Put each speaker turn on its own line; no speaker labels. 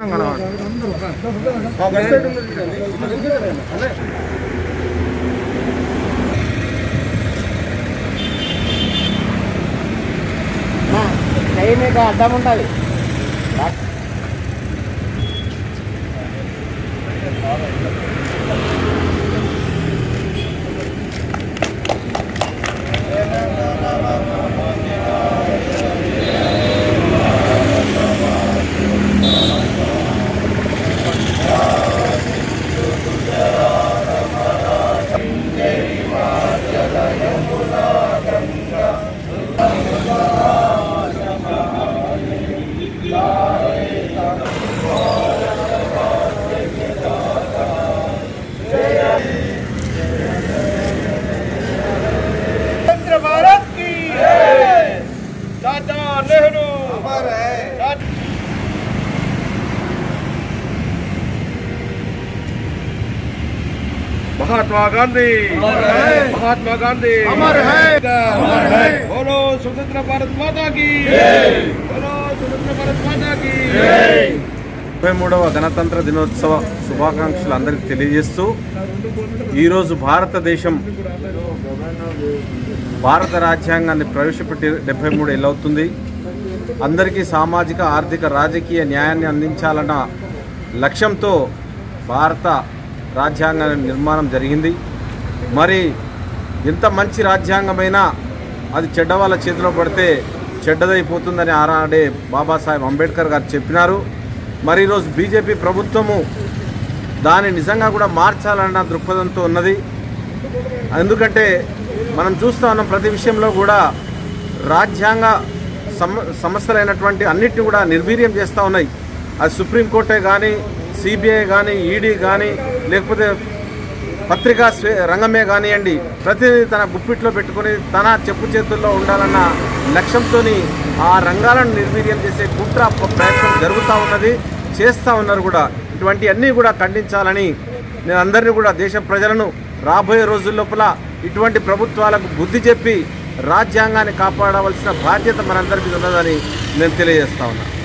మీకు అడ్డం ఉంటుంది
स्वतंत्र भारत की चाचा नेहरू चाचा- महात्मा गांधी महात्मा गांधी
अमर है।
अमर है बोलो स्वतंत्र भारत माता की बोलो स्वतंत्र भारत माता की
ముప్పై మూడవ గణతంత్ర దినోత్సవ శుభాకాంక్షలు అందరికీ తెలియజేస్తూ ఈరోజు భారతదేశం భారత రాజ్యాంగాన్ని ప్రవేశపెట్టి డెబ్బై మూడు ఏళ్ళవుతుంది అందరికీ సామాజిక ఆర్థిక రాజకీయ న్యాయాన్ని అందించాలన్న లక్ష్యంతో భారత రాజ్యాంగ నిర్మాణం జరిగింది మరి ఎంత మంచి రాజ్యాంగమైనా అది చెడ్డ వాళ్ళ చేతిలో పడితే చెడ్డదైపోతుందని ఆనాడే బాబాసాహెబ్ అంబేద్కర్ గారు చెప్పినారు మరి ఈరోజు బీజేపీ ప్రభుత్వము దాన్ని నిజంగా కూడా మార్చాలన్న దృక్పథంతో ఉన్నది ఎందుకంటే మనం చూస్తా ఉన్నాం ప్రతి విషయంలో కూడా రాజ్యాంగ సమ సమస్యలైనటువంటి అన్నిటిని కూడా నిర్వీర్యం చేస్తూ ఉన్నాయి అది సుప్రీంకోర్టే కానీ సిబిఐ కానీ ఈడీ కానీ లేకపోతే పత్రికా స్వే రంగమే కానివ్వండి ప్రతిదీ తన గుప్పిట్లో పెట్టుకొని తన చెప్పు చేతుల్లో ఉండాలన్న లక్ష్యంతో ఆ రంగాలను నిర్వీర్యం చేసే కుట్ర ప- ప్రయత్నం జరుగుతూ ఉన్నది చేస్తూ ఉన్నారు కూడా ఇటువంటి అన్నీ కూడా ఖండించాలని నేను అందరినీ కూడా దేశ ప్రజలను రాబోయే రోజుల లోపల ఇటువంటి ప్రభుత్వాలకు బుద్ధి చెప్పి రాజ్యాంగాన్ని కాపాడవలసిన బాధ్యత మనందరి మీద ఉన్నదని నేను తెలియజేస్తా ఉన్నాను